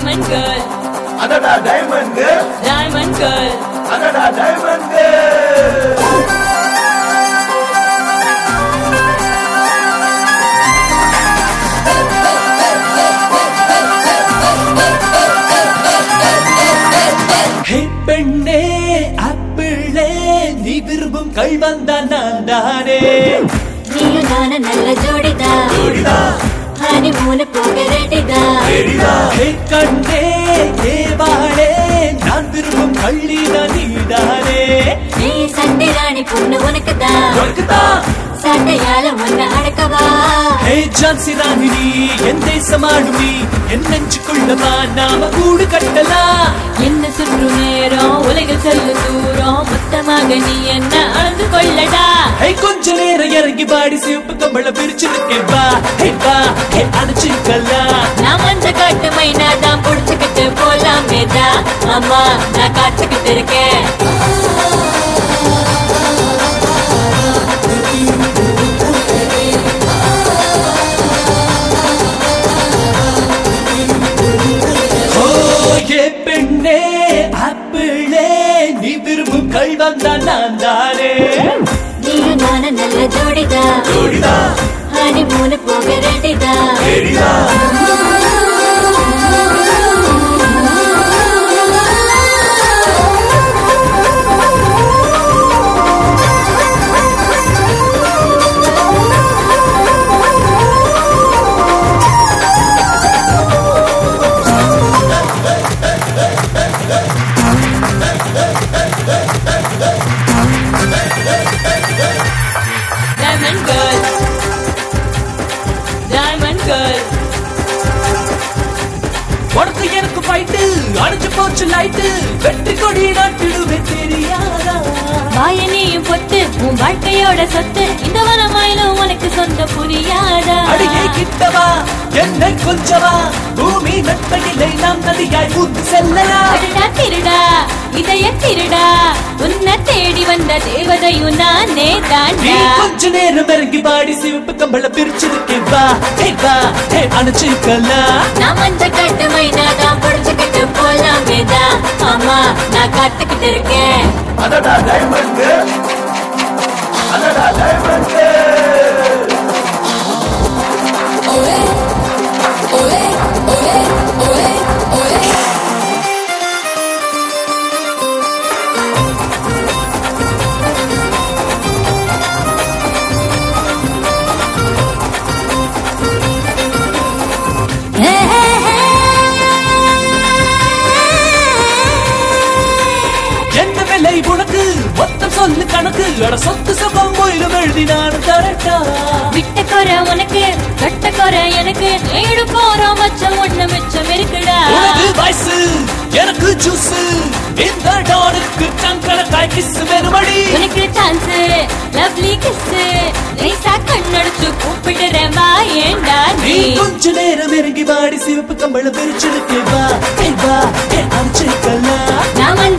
diamond girl அடடா diamond diamond girl அடடா டைமண்ட் ஹே பெண்ணே ஆப்பிளே நீ விரும்பும் கள்வந்தான் நான் தானே நீயும் நானும் நல்ல ஜோடிதா ஹனிமூனு போக ரெடிதா ஹே கண்ணே தேவாளே நான் விரும்பும் கள்ளிதான் நீதானே நீ சண்டை ராணி பொண்ணு உனக்குதான் உனக்குதான் சண்டையால உன்னை அடக்கவா ஹே ஜான்சி ராணி நீ என் தேசமாடும் நீ என் நெஞ்சுக்குள்ளவா நாம கூடு கட்டலாம் என்ன சுற்று நேரம் உலகில் செல்லும் தூரம் மொத்தமாக நீ என்ன அளந்து கொள்ளடா ஹே கொஞ்ச நேரம் இறங்கி பாடி சிவப்பு கம்பள பிரிச்சிருக்கேன் வா ஹே வா ஹே அணைச்சிக்கலாம் நான் மஞ்ச காட்டு மைனா தான் புடிச்சுக்கிட்டு போலாமேதா ஆமா நான் காத்துக்கிட்டு இருக்கேன் ஓ ஏ பெண்ணே ஆப்பிளே நீ விரும்பும் கள்வந்தான் நான் தானே நீயும் நானும் நல்ல ஜோடிதா ஹனிமூனு போக ரெடிதா டைமண்ட் கேர்ள் டைமண்ட் கேர்ள் உனக்கு எனக்கு ஃபைட்டு அடிச்சு போச்சு லைட்டு வெற்றி கொடி நாட்டிடுவேன் தெரியாதா வாயனையும் பொத்து உன் வாழ்க்கையோட சொத்து இந்த வனமாயிலும் உனக்கு சொந்த புரியாதா அடியே கிட்டவா என்னை கொஞ்சவா பூமி நட்பையிலே நாம் நதியாய் ஊத்து செல்லலாம் அடடா திருடா இதய திருடா உன்னை தேடி வந்த தேவதையும் நானே நீ தாண்டா கொஞ்ச நேரம் இறங்கி பாடி சிவப்பு கம்பள பிரிச்சிருக்கேன் வா ஹே வா ஹே அணைச்சிக்கலாம் நான் மஞ்ச கட்டு மைனா தான் புடிச்சுக்கிட்டு போலாமேதா ஆமா நான் காத்துக்கிட்டு இருக்கேன் அடடா டைமண்ட் அடடா டைமண்ட் என்ன விலை உனக்கு மொத்தம் சொல்லு கணக்கு அட சொத்து சபம் போயிலும் எழுதி நான் தரட்டா விட்ட குறை உனக்கு கட்ட குறை எனக்கு ஏடு போறோம் மச்சம் ஒண்ணு மிச்சம் இருக்குடா உனக்கு வயசு எனக்கு ஜூஸ் இந்த டானுக்கு டங்கணக்காய் கிஸ் வெறுமடி உனக்கு சான்ஸ் லவ்லி கிஸ் லேசா கண்ணடிச்சு கூப்பிடுறேன் வா ஏண்டா நீ நீ கொஞ்ச நேரம் இறங்கி பாடி சிவப்பு கம்பள பிரிச்சிருக்கேன் வா ஹே வா ஹே அணைச்சிக்கலாம் நான்